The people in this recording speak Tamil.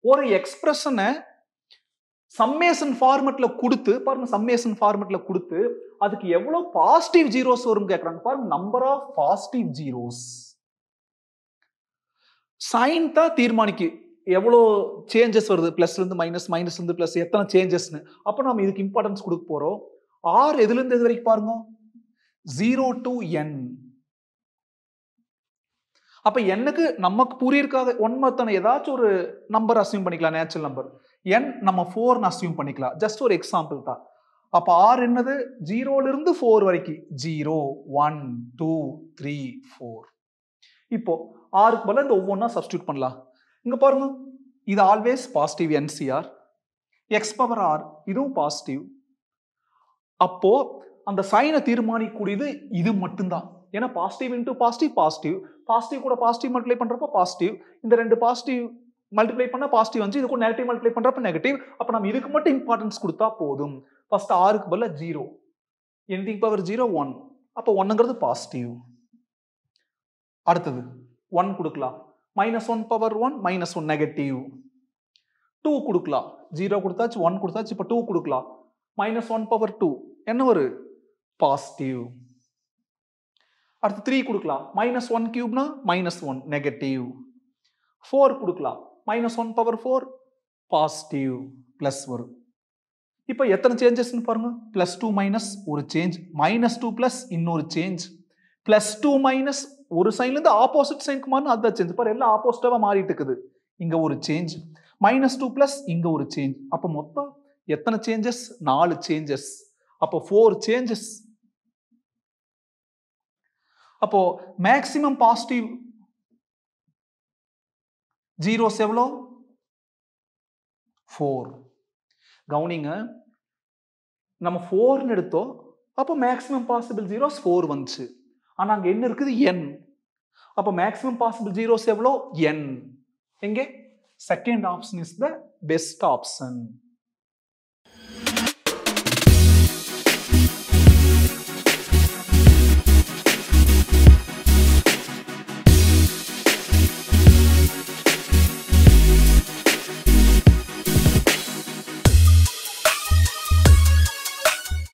ஒரு எக்ஸ்பிரஷனை சம்மேஷன் ஃபார்மெட்ல கொடுத்து பாருங்க சம்மேஷன் ஃபார்மெட்ல கொடுத்து அதுக்கு எவ்வளவு பாசிட்டிவ் ஜீரோஸ் வரும் கேக்குறாங்க பாருங்க number of positive zeros sign தான் தீர்மானிக்கு எவ்வளோ சேஞ்சஸ் வருது பிளஸ்ல இருந்து மைனஸ் மைனஸ் இருந்து பிளஸ் எத்தனை சேஞ்சஸ்னு அப்போ நம்ம இதுக்கு இம்பார்ட்டன்ஸ் கொடுக்க போறோம் ஆர் எதுல இருந்து எது வரைக்கும் பாருங்க ஜீரோ டு என் அப்ப என்னக்கு நமக்கு புரியிருக்காத ஒன்மத்தனை ஏதாச்சும் ஒரு நம்பர் அசியூம் பண்ணிக்கலாம் நேச்சுரல் நம்பர் என் நம்ம ஃபோர்னு அசியூம் பண்ணிக்கலாம் ஜஸ்ட் ஒரு எக்ஸாம்பிள் தான் அப்ப ஆர் என்னது ஜீரோல இருந்து ஃபோர் வரைக்கும் zero one two three four இப்போ ஆறுக்கு பதிலா இந்த ஒவ்வொன்றா சப்ஸ்டியூட் பண்ணலாம் இங்க பாருங்க இது always positive n C r x power r இதுவும் பாசிட்டிவ் அப்போ அந்த சைனை தீர்மானிக்கக்கூடியது இது மட்டும்தான் ஏன்னா positive into positive positive positive கூட பாசிட்டிவ் மல்டிப்ளை பண்றப்போ பாசிட்டிவ் இந்த ரெண்டு பாசிட்டிவ் மல்டிப்ளை பண்ணா பாசிட்டிவ் வந்து இது கூட நெகட்டிவ் மல்டிப்ளை பண்றப்ப நெகட்டிவ் அப்ப நம்ம இதுக்கு மட்டும் இம்பார்ட்டன்ஸ் கொடுத்தா போதும் ஃபர்ஸ்ட் ஆறுக்கு பதிலா zero anything power zero one அப்போ ஒன்னுங்கிறது பாசிட்டிவ் அடுத்தது ஒன் கொடுக்கலாம் minus one power one minus one negative two கொடுக்கலாம் ஜீரோ கொடுத்தாச்சு ஒன் கொடுத்தாச்சு இப்போ டூ கொடுக்கலாம் மைனஸ் ஒன் பவர் டூ என்ன ஒரு பாசிட்டிவ் அடுத்து த்ரீ கொடுக்கலாம் மைனஸ் ஒன் கியூப்னா மைனஸ் ஒன் நெகட்டிவ் ஃபோர் கொடுக்கலாம் minus one power four positive plus வரும் இப்போ எத்தனை சேஞ்சஸ்னு பாருங்க ப்ளஸ் டூ மைனஸ் ஒரு சேஞ்ச் மைனஸ் டூ ப்ளஸ் இன்னொரு சேஞ்ச் ப்ளஸ் டூ மைனஸ் ஒரு சைன்லேருந்து ஆப்போசிட் சைனுக்கு மாறினா அதுதான் சேஞ்ச் பாரு எல்லாம் ஆப்போசிட்டாக மாறிட்டு இருக்குது இங்கே ஒரு சேஞ்ச் மைனஸ் டூ ப்ளஸ் இங்கே ஒரு சேஞ்ச் அப்போ மொத்தம் எத்தனை சேஞ்சஸ் நாலு சேஞ்சஸ் அப்போ ஃபோர் சேஞ்சஸ் அப்போ மேக்சிமம் பாசிட்டிவ் ஜீரோஸ் எவ்வளோ ஃபோர் கவுனிங்க நம்ம ஃபோர்னு எடுத்தோம் அப்போ மேக்ஸிமம் பாசிபிள் ஜீரோஸ் ஃபோர் வந்துச்சு ஆனால் அங்கே என்ன இருக்குது என் அப்போ மேக்ஸிமம் பாசிபிள் ஜீரோஸ் எவ்வளோ என் எங்கே second option is the best option